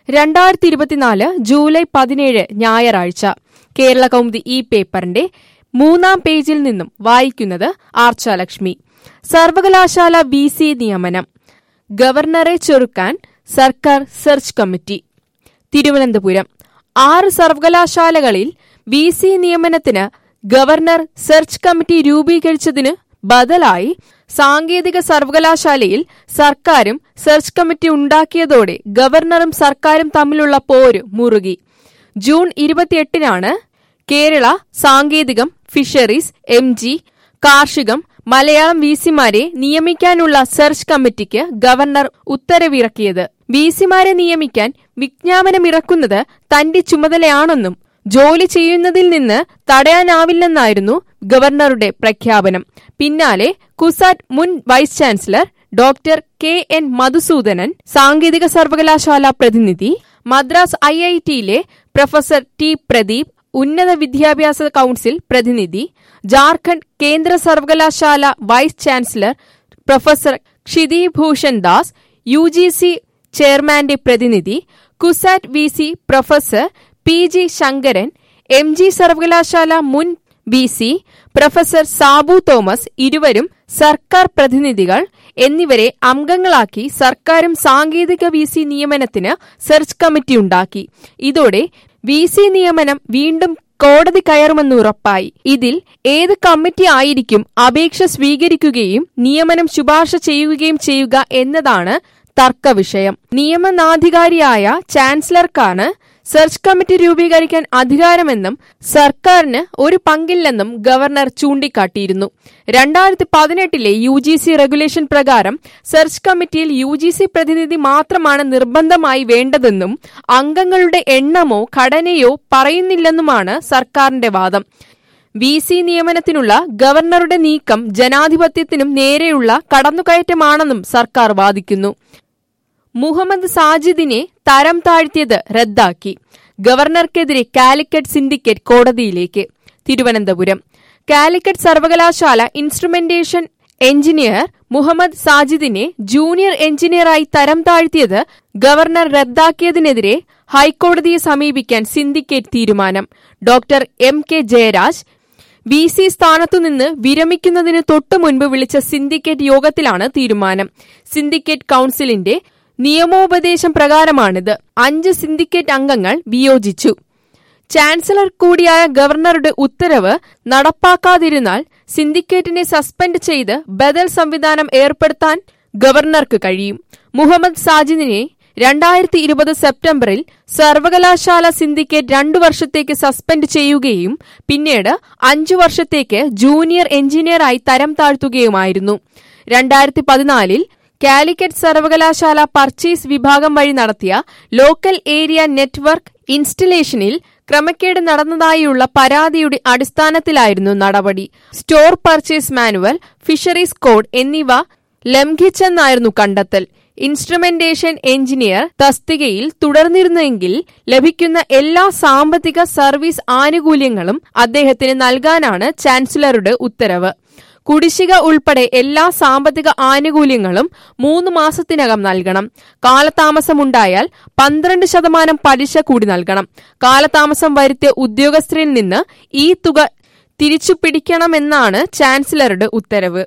രണ്ടായിരത്തി ഇരുപത്തിനാല് ജൂലൈ പതിനേഴ് ഞായറാഴ്ച കേരള കൗമുദി ഈ പേപ്പറിന്റെ മൂന്നാം പേജിൽ നിന്നും വായിക്കുന്നത് ആർച്ചാലക്ഷ്മി സർവകലാശാല വി സി നിയമനം ഗവർണറെ ചൊരുക്കാൻ സർക്കാർ സെർച്ച് കമ്മിറ്റി തിരുവനന്തപുരം ആറ് സർവകലാശാലകളിൽ വി സി നിയമനത്തിന് ഗവർണർ സെർച്ച് കമ്മിറ്റി രൂപീകരിച്ചതിന് ബദലായി സാങ്കേതിക സർവകലാശാലയിൽ സർക്കാരും സെർച്ച് കമ്മിറ്റി ഉണ്ടാക്കിയതോടെ ഗവർണറും സർക്കാരും തമ്മിലുള്ള പോര് മുറുകി ജൂൺ ഇരുപത്തിയെട്ടിനാണ് കേരള സാങ്കേതികം ഫിഷറീസ് എം ജി കാർഷികം മലയാളം വിസിമാരെ നിയമിക്കാനുള്ള സെർച്ച് കമ്മിറ്റിക്ക് ഗവർണർ ഉത്തരവിറക്കിയത് വിസിമാരെ നിയമിക്കാൻ വിജ്ഞാപനമിറക്കുന്നത് തന്റെ ചുമതലയാണെന്നും ജോലി ചെയ്യുന്നതിൽ നിന്ന് തടയാനാവില്ലെന്നായിരുന്നു ഗവർണറുടെ പ്രഖ്യാപനം പിന്നാലെ കുസാറ്റ് മുൻ vice chancellor doctor K N Madhusoodanan സാങ്കേതിക സർവകലാശാല പ്രതിനിധി മദ്രാസ് ഐ ഐ ടിയിലെ പ്രൊഫസർ ടി പ്രദീപ് ഉന്നത വിദ്യാഭ്യാസ കൌൺസിൽ പ്രതിനിധി ജാർഖണ്ഡ് കേന്ദ്ര സർവകലാശാല vice chancellor professor Kshiti Bhushan Das U G C ചെയർമാന്റെ പ്രതിനിധി CUSAT V C professor P G Sankaran M G സർവകലാശാല മുൻ V C professor Sabu Thomas ഇരുവരും സർക്കാർ പ്രതിനിധികൾ എന്നിവരെ അംഗങ്ങളാക്കി സർക്കാരും സാങ്കേതിക വി സി നിയമനത്തിന് സെർച്ച് കമ്മിറ്റി ഉണ്ടാക്കി ഇതോടെ വി സി നിയമനം വീണ്ടും കോടതി കയറുമെന്ന് ഉറപ്പായി ഇതിൽ ഏത് കമ്മിറ്റി ആയിരിക്കും അപേക്ഷ സ്വീകരിക്കുകയും നിയമനം ശുപാർശ ചെയ്യുകയും ചെയ്യുക എന്നതാണ് തർക്കവിഷയം നിയമനാധികാരിയായ ചാൻസലർക്കാണ് സെർച്ച് കമ്മിറ്റി രൂപീകരിക്കാൻ അധികാരമെന്നും സർക്കാരിന് ഒരു പങ്കില്ലെന്നും ഗവർണർ ചൂണ്ടിക്കാട്ടിയിരുന്നു രണ്ടായിരത്തി പതിനെട്ടിലെ യു ജി സി റെഗുലേഷൻ പ്രകാരം സെർച്ച് കമ്മിറ്റിയിൽ യു ജി സി പ്രതിനിധി മാത്രമാണ് നിർബന്ധമായി വേണ്ടതെന്നും അംഗങ്ങളുടെ എണ്ണമോ ഘടനയോ പറയുന്നില്ലെന്നുമാണ് സർക്കാരിന്റെ വാദം വി സി നിയമനത്തിനുള്ള ഗവർണറുടെ നീക്കം ജനാധിപത്യത്തിനും നേരെയുള്ള കടന്നുകയറ്റമാണെന്നും സർക്കാർ വാദിക്കുന്നു മുഹമ്മദ് സാജിദിനെ തരം താഴ്ത്തിയത് റദ്ദാക്കി ഗവർണർക്കെതിരെ കാലിക്കറ്റ് സിൻഡിക്കേറ്റ് കോടതിയിലേക്ക് തിരുവനന്തപുരം കാലിക്കറ്റ് സർവകലാശാല ഇൻസ്ട്രുമെന്റേഷൻ എഞ്ചിനീയർ മുഹമ്മദ് സാജിദിനെ ജൂനിയർ എഞ്ചിനീയറായി തരം താഴ്ത്തിയത് ഗവർണർ റദ്ദാക്കിയതിനെതിരെ ഹൈക്കോടതിയെ സമീപിക്കാൻ സിൻഡിക്കേറ്റ് തീരുമാനം doctor M K Jayaraj V C സ്ഥാനത്തുനിന്ന് വിരമിക്കുന്നതിന് തൊട്ടു മുൻപ് വിളിച്ച സിൻഡിക്കേറ്റ് യോഗത്തിലാണ് തീരുമാനം സിൻഡിക്കേറ്റ് കൌൺസിലിന്റെ നിയമോപദേശം പ്രകാരമാണിത് അഞ്ച് സിൻഡിക്കേറ്റ് അംഗങ്ങൾ വിയോജിച്ചു ചാൻസലർ കൂടിയായ ഗവർണറുടെ ഉത്തരവ് നടപ്പാക്കാതിരുന്നാൽ സിൻഡിക്കേറ്റിനെ സസ്പെൻഡ് ചെയ്ത് ബദൽ സംവിധാനം ഏർപ്പെടുത്താൻ ഗവർണർക്ക് കഴിയും മുഹമ്മദ് സാജിദിനെ രണ്ടായിരത്തി ഇരുപത് സെപ്റ്റംബറിൽ സർവകലാശാല സിൻഡിക്കേറ്റ് രണ്ടു വർഷത്തേക്ക് സസ്പെൻഡ് ചെയ്യുകയും പിന്നീട് അഞ്ചു വർഷത്തേക്ക് ജൂനിയർ എഞ്ചിനീയറായി തരം താഴ്ത്തുകയുമായിരുന്നു രണ്ടായിരത്തി പതിനാലിൽ കാലിക്കറ്റ് സർവകലാശാല പർച്ചേസ് വിഭാഗം വഴി നടത്തിയ ലോക്കൽ ഏരിയ നെറ്റ്വർക്ക് ഇൻസ്റ്റലേഷനിൽ ക്രമക്കേട് നടന്നതായുള്ള പരാതിയുടെ അടിസ്ഥാനത്തിലായിരുന്നു നടപടി store purchase manual fisheries code എന്നിവ ലംഘിച്ചെന്നായിരുന്നു കണ്ടെത്തൽ ഇൻസ്ട്രുമെന്റേഷൻ എഞ്ചിനീയർ തസ്തികയിൽ തുടർന്നിരുന്നെങ്കിൽ ലഭിക്കുന്ന എല്ലാ സാമ്പത്തിക സർവീസ് ആനുകൂല്യങ്ങളും അദ്ദേഹത്തിന് നൽകാനാണ് ചാൻസലറുടെ ഉത്തരവ് കുടിശ്ശിക ഉൾപ്പെടെ എല്ലാ സാമ്പത്തിക ആനുകൂല്യങ്ങളും മൂന്ന് മാസത്തിനകം നൽകണം കാലതാമസമുണ്ടായാൽ പന്ത്രണ്ട് ശതമാനം പലിശ കൂടി നൽകണം കാലതാമസം വരുത്തിയ ഉദ്യോഗസ്ഥരിൽ നിന്ന് ഈ തുക തിരിച്ചു പിടിക്കണമെന്നാണ് ചാൻസലറുടെ ഉത്തരവ്